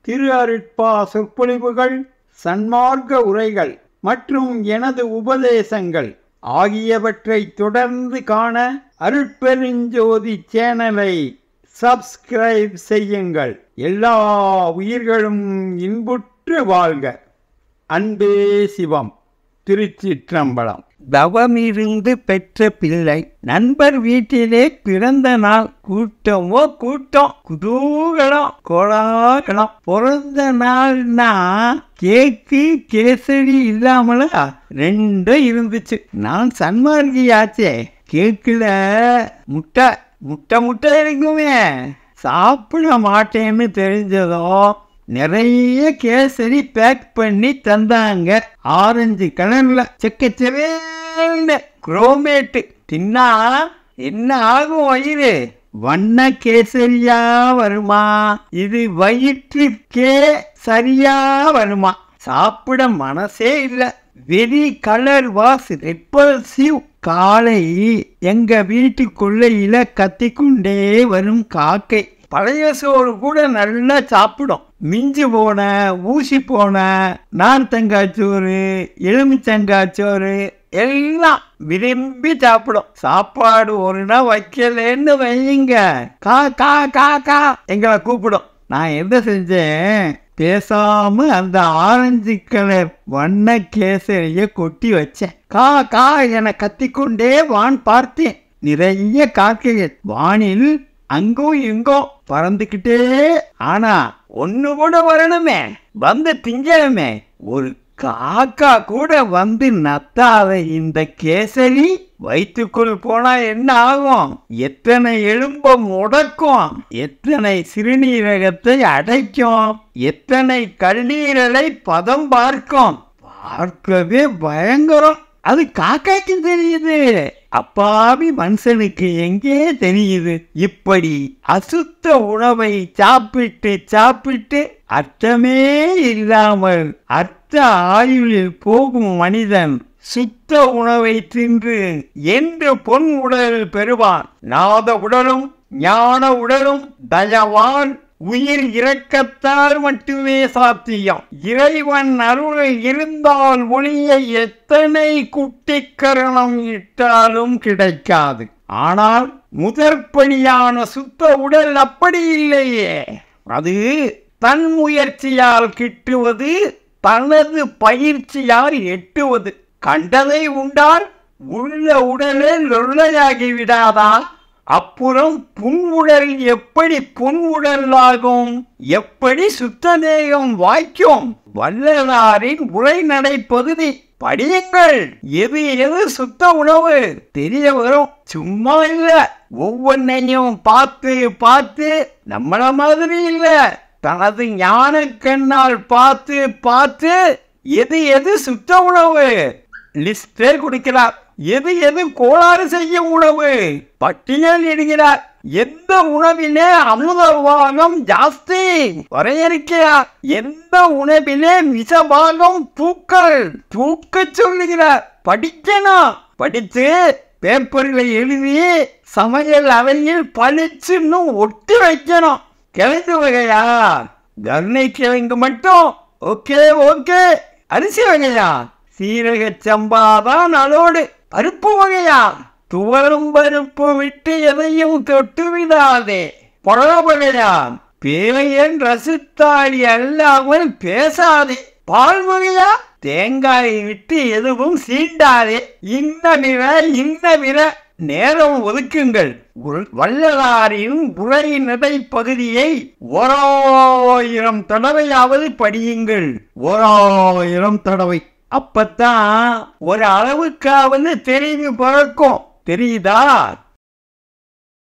திரு அருட்பா சொற்பொழிவுகள் சன்மார்க்க உரைகள் மற்றும் எனது உபதேசங்கள் ஆகியவற்றை தொடர்ந்து காண அருட்பெருஞ்சோதி சேனலை சப்ஸ்கிரைப் செய்யுங்கள் எல்லா உயிர்களும் இன்புற்று வாழ்க அன்பே சிவம் திருச்சிற்றம்பலம் தவமிருந்து பெற்ற பிள்ளை நண்பர் வீட்டிலே பிறந்த நாள் கூட்டமோ கூட்டம் குதூகலம் கோலாகலம் பிறந்த நாள்னா கேக்கு கேசரி இல்லாமலா ரெண்டும் இருந்துச்சு நான் சன்மார்கியாச்சே கேக்குல முட்டை முட்டை முட்டை இருக்குமே சாப்பிட மாட்டேன்னு தெரிஞ்சதும் நிறைய கேசரி பேக் பண்ணி தந்தாங்க ஆரஞ்சு கலர்ல செக்கச்சவேன்னு குரோமேட்டு தின்னா என்ன ஆகும் வயிறு வண்ண கேசரியா வருமா இது வயிற்றுக்கே சரியா வருமா சாப்பிட மனசே இல்லை வெரி கலர் வாஸ் ரெப்பல்சிவ் காலை எங்க வீட்டு கொள்ளையில கத்திக்கொண்டே வரும் காக்கை பழைய சோறு கூட நல்லா சாப்பிடும் மிஞ்சி போன ஊசி போன நார்த்தங்காய்ச்சோறு எலுமிச்சங்காய்ச்சோறு எல்லாம் விரும்பி சாப்பிடும் சாப்பாடு ஒரு நாள் வைக்கலன்னு வையுங்க கா கா கா கா எங்களை கூப்பிடும் நான் என்ன செஞ்சேன் பேசாம அந்த ஆரஞ்சு கலர் வண்ண கேசரிய கொட்டி வச்சேன் கா கா என கத்திக்கொண்டே வான் பார்த்தேன் நிறைய காக்கைகள் வானில் அங்கும் இங்கும் பறந்துக்கிட்டே ஆனா ஒண்ணு கூட வரணுமே வந்து திங்கணுமே ஒரு காக்கா கூட வந்து நத்தாத இந்த கேசரி வயிற்றுக்குள் போனா என்ன ஆகும் எத்தனை எலும்ப முடக்கும் எத்தனை சிறுநீரகத்தை அடைக்கும் எத்தனை கல்லீரலை பதம் பார்க்கும் பார்க்கவே பயங்கரம் அது காக்காக்கு தெரியுது அப்பாவி மனுஷனுக்கு எங்கே தெரியுது இப்படி அசுத்த உணவை சாப்பிட்டு சாப்பிட்டு அர்த்தமே இல்லாமல் அர்த்த ஆயுளில் போகும் மனிதன் சுத்த உணவை தின்று என்று பொன் உடல் பெறுவான் நாத உடலும் ஞான உடலும் தயவான் உயிர் இரக்கத்தால் மட்டுமே சாத்தியம் இறைவன் அருள் இருந்தால் ஒளிய எத்தனை குட்டிக்கரணம் இட்டாலும் கிடைக்காது ஆனால் முதற்படியான சுத்த உடல் அப்படி இல்லையே அது தன் முயற்சியால் கிட்டுவது தனது பயிற்சியால் எட்டுவது கண்டதை உண்டால் உள்ள உடலே லொல்லையாகி விடாதா அப்புறம் புன் உடல் எப்படி புன் உடலாகும் எப்படி சுத்ததேகம் வாய்க்கும் வள்ளலாரின் உரைநடை பகுதி படியுங்கள் எது எது சுத்த உணவு தெரிய வரும் சும்மா இல்ல ஒவ்வொன்னையும் பார்த்து பார்த்து நம்மள மாதிரி இல்ல தனது ஞான கண்ணால் பார்த்து பார்த்து எது எது சுத்த உணவு லிஸ்டே கொடுக்கிறார் எது எது கோளாறு செய்யும் உணவு பட்டியல் இடுகிறார் எந்த உணவிலே அமுதபாகம் ஜாஸ்தி வரையறுக்கிறார் எந்த உணவிலே விஷபாகம் தூக்கல் தூக்க சொல்லுகிறார் படிக்கணும் படித்து பேப்பரில் எழுதி சமையல் அறையில் பளிச்சுன்னு ஒட்டி வைக்கணும் கிழங்கு வகையா கருணை கிழங்கு மட்டும் ஓகே ஓகே அரிசி வகையா சீரக சம்பாதான் அதோடு பருப்பு வகையா துவரும் பருப்பு விட்டு எதையும் தொட்டு விடாதே பழவகையா பேயன் ரசித்தாளி அல்லாமல் பேசாதே பால் வகையா தேங்காய் விட்டு எதுவும் சீண்டாதே இன்ன நிற இன்ன நிற நேரம் ஒதுக்குங்கள் உள்- வள்ளலாரின் உரை நடை பகுதியை ஓராயிரம் தடவையாவது படியுங்கள் ஓராயிரம் தடவை அப்பத்தான் ஒரு அளவுக்காவது தெரிவு பிறக்கும் தெரியுதா